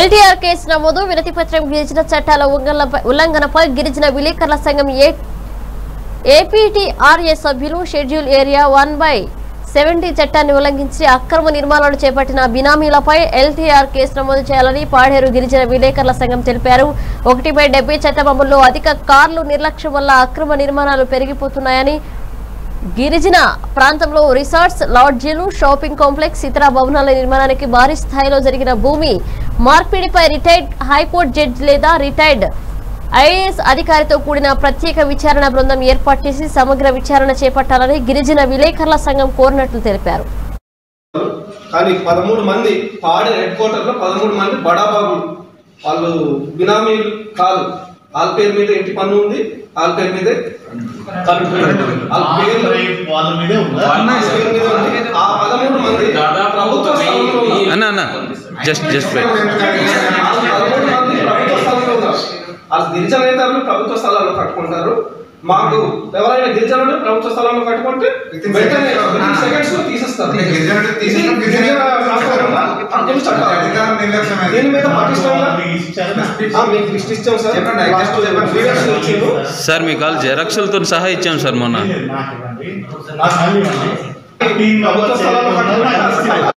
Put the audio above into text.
LTR case నమోదు వినతి పత్రం గిరిజన చట్టాల ఉల్లంఘనపై- ఉల్లంఘనపై గిరిజన విలేకరుల సంఘం ఏ ఏపీటీఆర్ఏ సభ్యులు schedule area one by seventy చట్టాన్ని ఉల్లంఘించి అక్రమ నిర్మాణాలు చేపట్టిన బినామీలపై ఎల్టీఆర్ కేసు నమోదు చేయాలని పాడేరు గిరిజన విలేకరుల సంఘం తెలిపారు ఒకటి బై డెబ్బై చట్టం అమల్లో అధిక కార్లు నిర్లక్ష్యం వల్ల అక్రమ నిర్మాణాలు పెరిగిపోతున్నాయని గిరిజన ప్రాంతంలో రిసార్ట్స్ లాడ్జీలు షాపింగ్ కాంప్లెక్స్ ఇతర భవనాల నిర్మాణానికి భారీ స్థాయిలో జరిగిన భూమి మార్పిడిపై రిటైర్డ్ హైకోర్టు జడ్జి లేదా రిటైర్డ్ ఐఏఎస్ అధికారితో కూడిన ప్రత్యేక విచారణ బృందం ఏర్పాటు చేసి సమగ్ర విచారణ చేపట్టాలని గిరిజన విలేకరుల సంఘం కోరినట్లు తెలిపారు కానీ పదమూడు మంది పాడే హెడ్ క్వార్టర్లో పదమూడు మంది బడాబాబులు వాళ్ళు బినామీలు కాదు వాళ్ళ పేరు మీద ఇంటి పన్ను ఉంది వాళ్ళ పేరు మీదే కరెంటు బిల్లు ఉంది. వాళ్ళ పేరు వాళ్ళ మీదే ఉందా వాళ్ళ పేరు మీద ఉంది. ఆ పదమూడు మంది ప్రభుత్వ స్థలంలో ఉన్నారు. అన్న అన్న జస్ట్ జస్ట్ వెయిట్ వాళ్ళు పదమూడు మంది ప్రభుత్వ స్థలంలో ఉన్నారు వాళ్ళు గిరిజనేతలు ప్రభుత్వ స్థలాల్లో కట్టుకుంటారు మాకు ఎవరైనా గిరిజనులు ప్రభుత్వ స్థలంలో కట్టుకుంటే వెంటనే within seconds లో తీసేస్తారు అంటే గిరిజనులు ఇది తీసేసిన గిరిజన రాష్ట్రంలో హక్కులు చట్టాలు. అధికారం నిర్లక్ష్యమే. దీని మీద పటిష్టంగా మీకు ఇచ్చారా? ఆ, మీకు లిస్ట్ ఇచ్చాం సార్ చెప్పండి, లాస్ట్ చెప్పండి. ఫీవర్స్ ఇచ్చిండ్రు. సార్ మీకు కాల్ జెరాక్సులతో సహా ఇచ్చాం సార్ మొన్న లేదు, నాకు ఇవ్వండి. నాకు మళ్ళీ ఇవ్వండి. టీమ్ ప్రభుత్వ మెంబర్స్ స్థలాల్లో ఎవరు ఉన్నారో నాకు కట్టుకుంటే ఇవ్వండి.